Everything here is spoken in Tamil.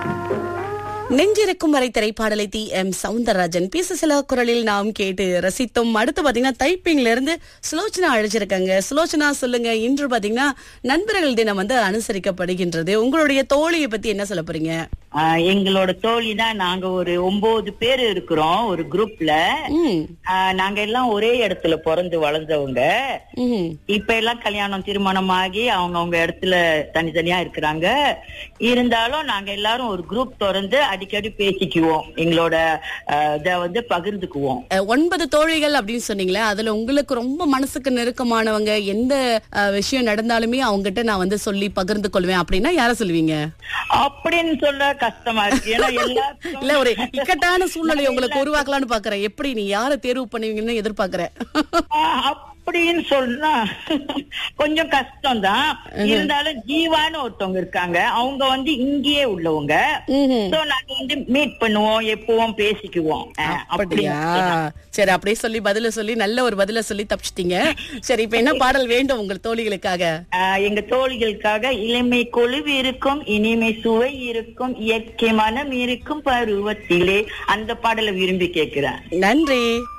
நெஞ்சிருக்கும் வரை திரைப்பாடலை டி எம் சவுந்தரராஜன் பேச சில குரலில் நாம் கேட்டு ரசித்தோம் அடுத்து பாத்தீங்கன்னா டைப்பிங்ல இருந்து சுலோச்சனா அழைச்சிருக்காங்க சுலோச்சனா சொல்லுங்க இன்று பாத்தீங்கன்னா நண்பர்கள் தினம் வந்து அனுசரிக்கப்படுகின்றது உங்களுடைய தோழியை பத்தி என்ன சொல்ல போறீங்க ஆஹ் எங்களோட தோழி தான் நாங்க ஒரு ஒன்பது பேர் இருக்கிறோம் ஒரு குரூப்ல ம், நாங்க எல்லாம் ஒரே இடத்துல பிறந்து வளர்ந்தவங்க ம். இப்ப எல்லாம் கல்யாணம் திருமணம் ஆகி அவங்க அவங்க இடத்துல தனித்தனியா இருக்கிறாங்க இருந்தாலும் நாங்க எல்லாரும் ஒரு குரூப் திறந்து அடிக்கடி பேசிக்குவோம் எங்களோட ஆஹ், இத வந்து பகிர்ந்துக்குவோம் அஹ், ஒன்பது தோழிகள் அப்படின்னு சொன்னீங்களே அதுல உங்களுக்கு ரொம்ப மனசுக்கு நெருக்கமானவங்க எந்த அஹ், விஷயம் நடந்தாலுமே அவங்ககிட்ட நான் வந்து சொல்லி பகிர்ந்து கொள்வேன் அப்படின்னா யார சொல்லுவீங்க அப்படின்னு சொல்ல கஷ்டமா இருக்கு ஏன்னா எல்லாத்துக்கும் இல்ல ஒரு இக்கட்டான சூழ்நிலை உங்களுக்கு உருவாக்கலாம்னு பாக்குறேன் எப்படி நீ யாரை தேர்வு பண்ணுவீங்கன்னு எதிர்பார்க்கறேன் ஆஹ் அப்படின்னு சொன்னா கொஞ்சம் கஷ்டம் தான் இருந்தாலும் ஜீவான்னு ஒருத்தவங்க இருக்காங்க அவங்க வந்து இங்கேயே உள்ளவங்க ம்ஹும். சோ நாங்க வந்து மீட் பண்ணுவோம் எப்பவும் பேசிக்குவோம் ஆஹ் அப்படியா சரி அப்படியே சொல்லி பதில சொல்லி நல்ல ஒரு பதில சொல்லி தப்பிச்சிட்டீங்க சரி இப்ப என்ன பாடல் வேண்டும் உங்கள் தோழிகளுக்காக ஆஹ் எங்க தோழிகளுக்காக இளமை கொழுவு இருக்கும் இனிமை சுவை இருக்கும் இயற்கை மனம் இருக்கும் பருவத்திலே அந்த பாடலை விரும்பி கேட்கிறேன் நன்றி